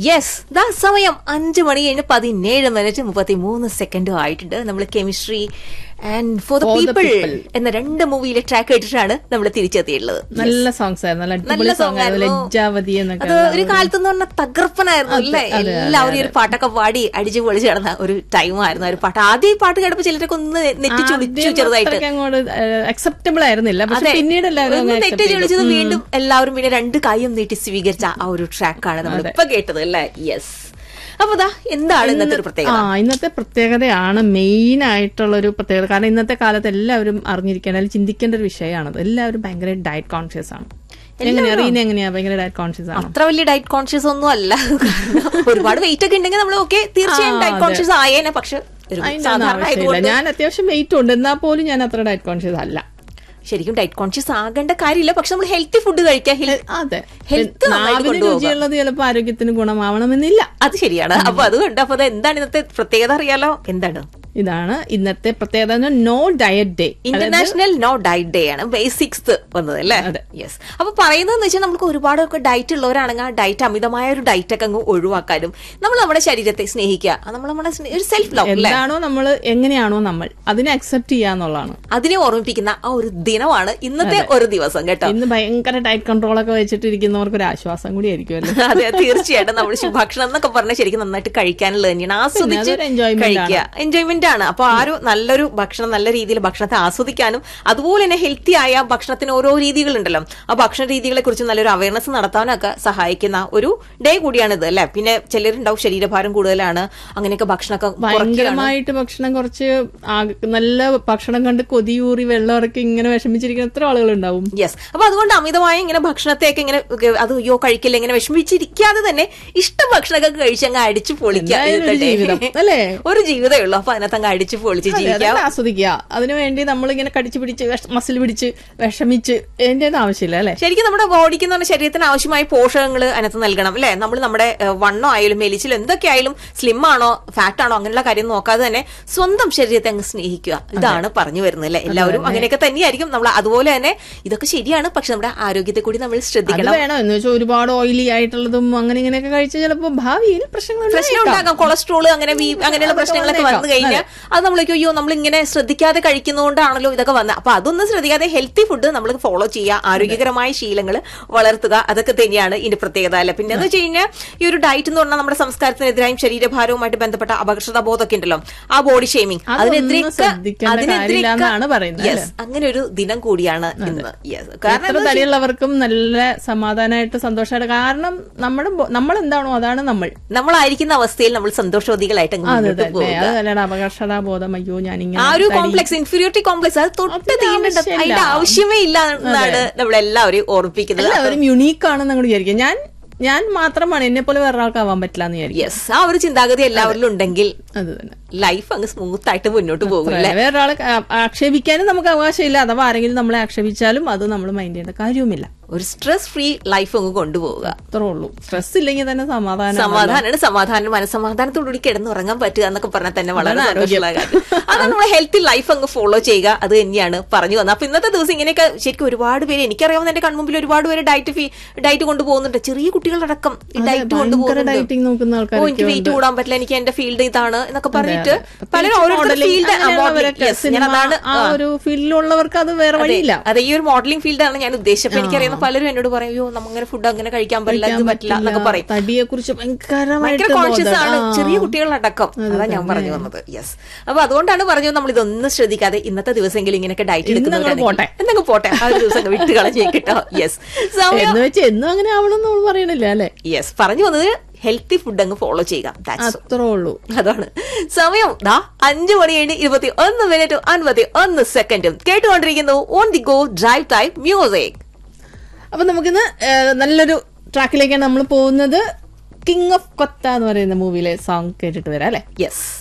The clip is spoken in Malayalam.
യെസ് ദാ സമയം അഞ്ചു മണി കഴിഞ്ഞ് പതിനേഴ് മിനിറ്റ് മുപ്പത്തി മൂന്ന് സെക്കൻഡും ആയിട്ടുണ്ട് നമ്മൾ chemistry and for the For the people people. എന്ന രണ്ട് മൂവിയിലെ ട്രാക്ക് കേട്ടിട്ടാണ് നമ്മൾ തിരിച്ചെത്തിയിട്ടുള്ളത് നല്ല സോങ്സ് ആയിരുന്നു നല്ല നല്ല അടിപൊളി സോങ് സോങ് ആയിരുന്നു ലജ്ജാവതി എന്നൊക്കെ അത് ഒരു കാലത്ത് എന്ന് പറഞ്ഞാൽ തകർപ്പനായിരുന്നു അല്ലേ അതെ, അതെ, എല്ലാവരും ഈ ഒരു പാട്ടൊക്കെ പാടി അടിച്ചു പൊളിച്ച് കിടന്ന ഒരു ടൈമായിരുന്നു ആ ഒരു പാട്ട് ആദ്യം ഈ പാട്ട് കേട്ടപ്പോ ചിലരൊക്കെ ഒന്ന് നെറ്റി ചുളിച്ചു ആദ്യം ചെറുതായിട്ട് അത്രയ്ക്ക് അങ്ങോട്ട് അക്സെപ്റ്റബിൾ ആയിരുന്നില്ല പക്ഷെ അതെ. പിന്നീട് എല്ലാവരും ഒന്ന് അങ്ങ് നെറ്റ് accept ചെയ്തു. ചൊളിച്ചത് വീണ്ടും എല്ലാവരും പിന്നെ രണ്ട് കൈയും നീട്ടി സ്വീകരിച്ച ആ ഒരു ട്രാക്കാണ് നമ്മൾ ഇപ്പൊ കേട്ടത് അല്ലേ യെസ് അപ്പൊ ദാ എന്താണ് ഇന്നത്തെ ഒരു പ്രത്യേകത ആ ഇന്നത്തെ പ്രത്യേകതയാണ് മെയിൻ ആയിട്ടുള്ള ഒരു പ്രത്യേകത കാരണം ഇന്നത്തെ കാലത്ത് എല്ലാവരും അറിഞ്ഞിരിക്കേണ്ട അല്ലെങ്കിൽ ചിന്തിക്കേണ്ട ഒരു വിഷയമാണത് എല്ലാവരും ഭയങ്കര ഡയറ്റ് കോൺഷ്യസ് ആണ് എങ്ങനെയാ റീന എങ്ങനെയാ ഭയങ്കര ഡയറ്റ് കോൺഷ്യസ് ആണ് അത്ര വലിയ ഡയറ്റ് കോൺഷ്യസ് ഒന്നും അല്ല ഒരുപാട് വെയിറ്റ് ഒക്കെ ഉണ്ടെങ്കിൽ നമ്മൾ ഓക്കെ തീർച്ചയായും ആ, ഡയറ്റ് അതെ. കോൺഷ്യസ് ആയേനെ പക്ഷെ ഒരു അതിന്റെ ഒന്നും സാധാരണ ആവശ്യമില്ല ആയതുകൊണ്ട് ഞാൻ അത്യാവശ്യം വെയിറ്റ് ഉണ്ട് എന്നാൽ പോലും ഞാൻ അത്ര ഡയറ്റ് കോൺഷ്യസ് അല്ല ശരിക്കും ഡയറ്റ് കോൺഷ്യസ് ആകേണ്ട കാര്യമില്ല പക്ഷെ നമ്മൾ ഹെൽത്തി ഫുഡ് കഴിക്കുക ഹെൽ- അതെ Health നന്നായിട്ട് നാവിന് കൊണ്ടുപോകുക. രുചിയുള്ളത് ചിലപ്പോൾ ആരോഗ്യത്തിന് ഗുണമാവണമെന്നില്ല അത് ശരിയാണ് അപ്പൊ അതുകൊണ്ട് അപ്പൊ അത് എന്താണ് ഇന്നത്തെ പ്രത്യേകത അറിയാലോ എന്താണ് ഇതാണ് ഇന്നത്തെ പ്രത്യേകത no diet day international no diet day ആണ് ബേസിക്സ് വന്നത് അല്ലേ അതെ. യെസ് അപ്പൊ പറയുന്നതെന്ന് വെച്ചാൽ നമുക്ക് ഒരുപാടൊക്കെ ഡയറ്റ് ഉള്ളവരാണെങ്കിൽ ആ ഡയറ്റ് അമിതമായ ഒരു ഡയറ്റ് ഒക്കെ അങ്ങ് ഒഴിവാക്കാനും നമ്മൾ നമ്മുടെ ശരീരത്തെ സ്നേഹിക്കുക അത് നമ്മൾ നമ്മുടെ സ്നേ- ഒരു സെൽഫ് ലവ് അല്ലേ എന്താണോ നമ്മൾ എങ്ങനെയാണോ നമ്മൾ അതിനെ അക്സെപ്റ്റ് ചെയ്യാന്നുള്ളതാണ് അതിനെ ഓർമ്മിപ്പിക്കുന്ന ആ ഒരു ദിനമാണ് ഇന്നത്തെ ഒരു ദിവസം കേട്ടോ ഇന്ന് ഭയങ്കര ഡയറ്റ് കൺട്രോൾ ഒക്കെ വെച്ചിട്ടിരിക്കുന്നവർക്ക് ഒരു ആശ്വാസം കൂടി ആയിരിക്കുമല്ലോ അതെ തീർച്ചയായിട്ടും നമ്മൾ ഭക്ഷണം എന്നൊക്കെ പറഞ്ഞാൽ ശരിക്കും നന്നായിട്ട് കഴിക്കാനുള്ളത് തന്നെയാണ് ആസ്വദിച്ച് അതൊരു enjoyment കഴിക്കുക എൻജോയ്മെന്റ് ആണ് അപ്പൊ ആ ഒരു നല്ലൊരു ഭക്ഷണം നല്ല രീതിയിൽ ഭക്ഷണത്തെ ആസ്വദിക്കാനും അതുപോലെ തന്നെ ഹെൽത്തി ആയ ഭക്ഷണത്തിന് ഓരോ രീതികളുണ്ടല്ലോ ആ ഭക്ഷണ രീതികളെ കുറിച്ച് നല്ലൊരു അവയർനെസ് നടത്താനൊക്കെ സഹായിക്കുന്ന ഒരു ഡേ കൂടിയാണിത് അല്ലെ പിന്നെ ചിലരുണ്ടാവും ശരീരഭാരം കൂടുതലാണ് അങ്ങനെയൊക്കെ ഭക്ഷണമൊക്കെ കുറയ്ക്കുകയാണ് ഭയങ്കരമായിട്ട് ഭക്ഷണം കുറച്ച് ആ- നല്ല ഭക്ഷണം കണ്ട് കൊതിയൂറി വെള്ളം ഇറക്കി ഇങ്ങനെ വിഷമിച്ചിരിക്കുന്ന എത്ര ആളുകൾ ഉണ്ടാവും യെസ് അപ്പൊ അതുകൊണ്ട് അമിതമായ ഇങ്ങനെ ഭക്ഷണത്തെയൊക്കെ ഇങ്ങനെ ഒക്കെ അത് അയ്യോ കഴിക്കില്ല ഇങ്ങനെ വിഷമിച്ചിരിക്കാതെ തന്നെ ഇഷ്ടം ഭക്ഷണമൊക്കെ കഴിച്ച് അങ്ങ് അടിച്ചു പൊളിക്കുക എന്തായാലും ഒരു ഇന്നത്തെ day. ജീവിതം, അല്ലേ? ഒരു ജീവിതമേ ഉള്ളൂ അപ്പൊ അതിനകത്ത് അങ്ങ് അടിച്ചു പൊളിച്ച് ജീവിക്കാം അതൊക്കെ ആസ്വദിക്കുക അതിനുവേണ്ടി നമ്മൾ ഇങ്ങനെ കടിച്ചു പിടിച്ച് മസിൽ പിടിച്ച് വിഷമിച്ച് അതിന്റെ ഒന്നും ആവശ്യമില്ല അല്ലെ ശരിക്കും നമ്മുടെ ബോഡിക്ക് എന്ന് പറഞ്ഞ ശരീരത്തിന് ആവശ്യമായ പോഷകങ്ങൾ അതിനകത്ത് നൽകണം അല്ലെ നമ്മൾ നമ്മുടെ ഏഹ്, വണ്ണോ ആയാലും മെലിച്ചിലും എന്തൊക്കെ ആയാലും സ്ലിം ആണോ ഫാറ്റ് ആണോ അങ്ങനെയുള്ള കാര്യം നോക്കാതെ തന്നെ സ്വന്തം ശരീരത്തെ അങ്ങ് സ്നേഹിക്കുക ഇതാണ് പറഞ്ഞു വരുന്നത് അല്ലെ എല്ലാവരും അങ്ങനെയൊക്കെ തന്നെയായിരിക്കും നമ്മൾ അതുപോലെ തന്നെ ഇതൊക്കെ ശരിയാണ് പക്ഷെ നമ്മുടെ ആരോഗ്യത്തെ കൂടി നമ്മൾ അത് ശ്രദ്ധിക്കണം വേണം എന്ന് വെച്ചാൽ ഒരുപാട് ഓയിലി ആയിട്ടുള്ളതും അങ്ങനെ ഇങ്ങനെയൊക്കെ കഴിച്ച് ചിലപ്പോൾ ഭാവിയിൽ പ്രശ്നങ്ങൾ പ്രശ്നം ഉണ്ടാക്കാം കൊളസ്ട്രോൾ അങ്ങനെ വി- അങ്ങനെയുള്ള അതൊക്കെ പ്രശ്നങ്ങളൊക്കെ വന്നു വന്നേക്കാം. കഴിഞ്ഞാൽ അത് നമ്മളേക്ക് അയ്യോ നമ്മൾ ഇങ്ങനെ ശ്രദ്ധിക്കാതെ കഴിക്കുന്നതുകൊണ്ടാണല്ലോ ഇതൊക്കെ വന്നത് അപ്പൊ അതൊന്നും ശ്രദ്ധിക്കാതെ ഹെൽത്തി ഫുഡ് നമ്മൾ ഫോളോ ചെയ്യുക ആരോഗ്യകരമായ ശീലങ്ങൾ വളർത്തുക അതൊക്കെ തന്നെയാണ് ഇതിന്റെ പ്രത്യേകത അല്ല പിന്നെ എന്ന് വെച്ച് കഴിഞ്ഞാൽ ഈ ഒരു ഡയറ്റ് എന്ന് പറഞ്ഞാൽ നമ്മുടെ സംസ്കാരത്തിനെതിരായും ശരീരഭാരവുമായിട്ട് ബന്ധപ്പെട്ട അപകർഷതാ ബോധമൊക്കെ ഉണ്ടല്ലോ ആ ബോഡി ഷേമിംഗ് അതൊന്നും ശ്രദ്ധിക്കേണ്ട കാര്യമില്ല എന്നാണ് പറയുന്നത്, യെസ് അങ്ങനെ ഒരു ദിനം കൂടിയാണ് ഇന്ന് യെസ് കാരണം എത്ര തടിയുള്ളവർക്കും നല്ല സമാധാനമായിട്ട് സന്തോഷമായിട്ട് കാരണം നമ്മുടെ ബോ- നമ്മൾ എന്താണോ അതാണ് നമ്മൾ നമ്മളായിരിക്കുന്ന അവസ്ഥയിൽ നമ്മൾ സന്തോഷവതികളായിട്ട് അങ്ങ് അത് മുന്നോട്ട് തന്നെ പോകുക അതല്ലാണ്ട് അപകർഷതാ ബോധം അയ്യോ ഞാൻ ആ ഇങ്ങനെ ഒരു തടി- കോംപ്ലക്സ് ഇൻഫീരിയോറിറ്റി കോംപ്ലക്സ് അത് തൊട്ട് അതിന്റെ തീണ്ടേണ്ട ആവശ്യമില്ല. അതിന്റെ ആവശ്യമേ ഇല്ല എന്നാണ് നമ്മളെല്ലാവരും ഓർപ്പിക്കുന്നത് എല്ലാവരും യുണീക്ക് ആണെന്ന് അങ്ങോട്ട് വിചാരിക്കും ഞാൻ ഞാൻ മാത്രമാണ് എന്നെ പോലെ വേറെ ആൾക്കാവാൻ പറ്റില്ല എന്ന് വിചാരിക്കും യെസ് ആ ഒരു ചിന്താഗതി എല്ലാവരിലും ഉണ്ടെങ്കിൽ അത് തന്നെ ലൈഫ് അങ്ങ് സ്മൂത്ത് ആയിട്ട് മുന്നോട്ട് പോകും അല്ലേ വേറൊരാളെ ആ- ആക്ഷേപിക്കാനും നമുക്ക് അവകാശമില്ല അഥവാ ആരെങ്കിലും നമ്മളെ ആക്ഷേപിച്ചാലും അത് നമ്മൾ മൈൻഡ് ചെയ്യേണ്ട കാര്യവുമില്ല ഒരു സ്ട്രെസ് ഫ്രീ ലൈഫ് അങ്ങ് കൊണ്ടുപോവുക അത്രേ ഉള്ളൂ സ്ട്രെസ് ഇല്ലെങ്കിൽ തന്നെ സമാധാനം സമാധാനമാണ് സമാധാനം മനസ്സമാധാനത്തോടുകൂടി കിടന്നുറങ്ങാൻ പറ്റുക എന്നൊക്കെ പറഞ്ഞാൽ തന്നെ വളരെ അതാണ് ആരോഗ്യം. സന്തോഷമുള്ള കാര്യം അതാണ് നമ്മൾ ഹെൽത്തി ലൈഫ് അങ്ങ് ഫോളോ ചെയ്യുക അത് തന്നെയാണ് പറഞ്ഞു വന്നത് അപ്പൊ ഇന്നത്തെ ദിവസം ഇങ്ങനെയൊക്കെ ശരിക്കും ഒരുപാട് പേര് എനിക്കറിയാവുന്ന എന്റെ കൺമുമ്പിൽ ഒരുപാട് പേര് ഡയറ്റ് ഫീ ഡയറ്റ് കൊണ്ടുപോകുന്നുണ്ട് ചെറിയ കുട്ടികളടക്കം ഈ അതെ, ഡയറ്റ് ഭയങ്കര കൊണ്ടുപോകുന്നുണ്ട് ഡയറ്റിംഗ് നോക്കുന്ന ഓ ആൾക്കാരൊക്കെ എനിക്ക് വെയിറ്റ് കൂടാൻ പറ്റില്ല എനിക്ക് എന്റെ ഫീൽഡ് ഇതാണ് എന്നൊക്കെ പറഞ്ഞിട്ട് അതെ. പലരും ഓരോരുത്തരുടെ modeling ഫീൽഡ് അങ്ങനെയുള്ളവരൊക്കെ ഞാൻ സിനിമ, അതാണ് ആ ഒരു ഫീൽഡിലുള്ളവർക്ക് അത് വേറെ അതെ, വഴിയില്ല അതെ ഈ ഒരു മോഡലിംഗ് ഫീൽഡാണ് ഞാൻ ഉദ്ദേശിച്ചത് അപ്പൊ എനിക്കറിയുന്ന പലരും എന്നോട് പറയും അയ്യോ നമ്മങ്ങനെ ഫുഡ് അങ്ങനെ കഴിക്കാൻ പറ്റില്ല ഇത് പറ്റില്ല എന്നൊക്കെ പറയും തടിയെ കുറിച്ച് ഭയങ്കരമായിട്ട് ഭയങ്കര കോൺഷ്യസ് ബോധം. ആണ് ആ. ചെറിയ കുട്ടികളടക്കം അതാ ഞാൻ പറഞ്ഞു വന്നത് യെസ് അപ്പൊ അതുകൊണ്ടാണ് പറഞ്ഞത് നമ്മൾ ഇതൊന്നും ശ്രദ്ധിക്കാതെ ഇന്നത്തെ ദിവസമെങ്കിലും ഇങ്ങനെയൊക്കെ ഡയറ്റ് ഇന്നങ്ങ് എടുക്കുന്നവരാണെങ്കിൽ പോട്ടെ. എന്തെങ്കിലും പോട്ടെ ആ ഒരു ദിവസം അങ്ങ് വിട്ട് കളഞ്ഞേ കേട്ടോ യെസ് സമയം എന്ന് വെച്ച് എന്നും അങ്ങനെ ആവണം നമ്മൾ പറയണില്ല അല്ലെ യെസ് പറഞ്ഞു വന്നത് ഹെൽത്തി ഫുഡ് അങ്ങ് ഫോളോ ചെയ്യുക ദാറ്റ്സ് അത്രേ ഉള്ളൂ അതാണ് സമയം ദാ അഞ്ചു മണി കഴിഞ്ഞ് ഇരുപത്തി ഒന്ന് മിനിറ്റ് അൻപത്തി ഒന്ന് സെക്കൻഡും കേട്ടുകൊണ്ടിരിക്കുന്നു on the go drive time music അപ്പൊ നമുക്കിന്ന് ഏഹ്, നല്ലൊരു ട്രാക്കിലേക്കാണ് നമ്മൾ പോകുന്നത് കിങ് ഓഫ് കൊത്ത എന്ന് പറയുന്ന മൂവിയിലെ സോങ് കേട്ടിട്ട് വരാം അല്ലെ യെസ്